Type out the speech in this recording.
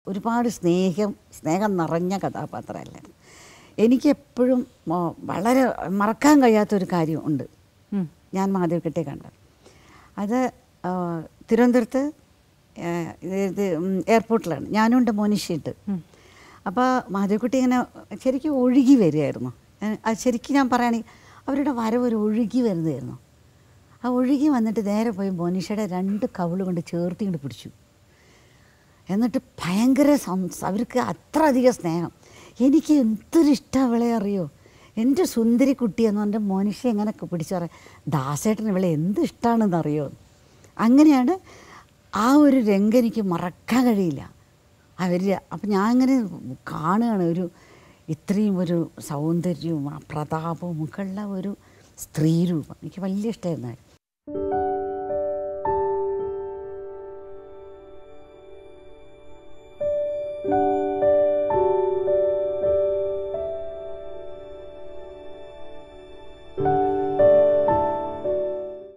ഒരുപാട് സ്നേഹം സ്നേഹം നിറഞ്ഞ കഥാപാത്രമല്ലായിരുന്നു എനിക്ക് എപ്പോഴും മോ- വളരെ മറക്കാൻ കഴിയാത്തൊരു കാര്യം ഉണ്ട് ഞാൻ മാധവിക്കുട്ടിയെ കണ്ടത് അത് ആ, തിരുവനന്തപുരത്ത് ആ, ഇത് ഇത് ഉം, എയർപോർട്ടിലാണ് ഞാനും ഉണ്ട് മോനിഷിയിട്ട് അപ്പോൾ മാധവിക്കുട്ടി ഇങ്ങനെ ശരിക്കും ഒഴുകി വരികയായിരുന്നു ഏ, അത് ശരിക്കും ഞാൻ പറയുകയാണെങ്കിൽ അവരുടെ വരവ് ഒരു ഒഴുകി വരുന്നതായിരുന്നു ആ ഒഴുകി വന്നിട്ട് നേരെ പോയി മോനിഷയുടെ രണ്ട് കവിള് കൊണ്ട് ചേർത്തി കൊണ്ട് പിടിച്ചു എന്നിട്ട് ഭയങ്കര സംസ് അവർക്ക് അത്ര അധികം സ്നേഹം എനിക്ക് എന്തൊരു ഇഷ്ടം അവളെ അറിയോ എൻ്റെ സുന്ദരി കുട്ടിയെന്ന് പറഞ്ഞ മോനിഷ എങ്ങനെയൊക്കെ പിടിച്ചു പറയാം ദാസേട്ടൻ ഇവളെ എന്ത് ഇഷ്ടമാണെന്ന് അറിയോ അങ്ങനെയാണ് ആ ഒരു രംഗം എനിക്ക് മറക്കാൻ കഴിയില്ല അവർ അപ്പം ഞാൻ ഇങ്ങനെ കാണുകയാണ് ഒരു ഇത്രയും ഒരു സൗന്ദര്യവും ആ പ്രതാപവും ഒക്കെ ഉള്ള ഒരു സ്ത്രീരൂപം എനിക്ക് വലിയ ഇഷ്ടമായിരുന്നു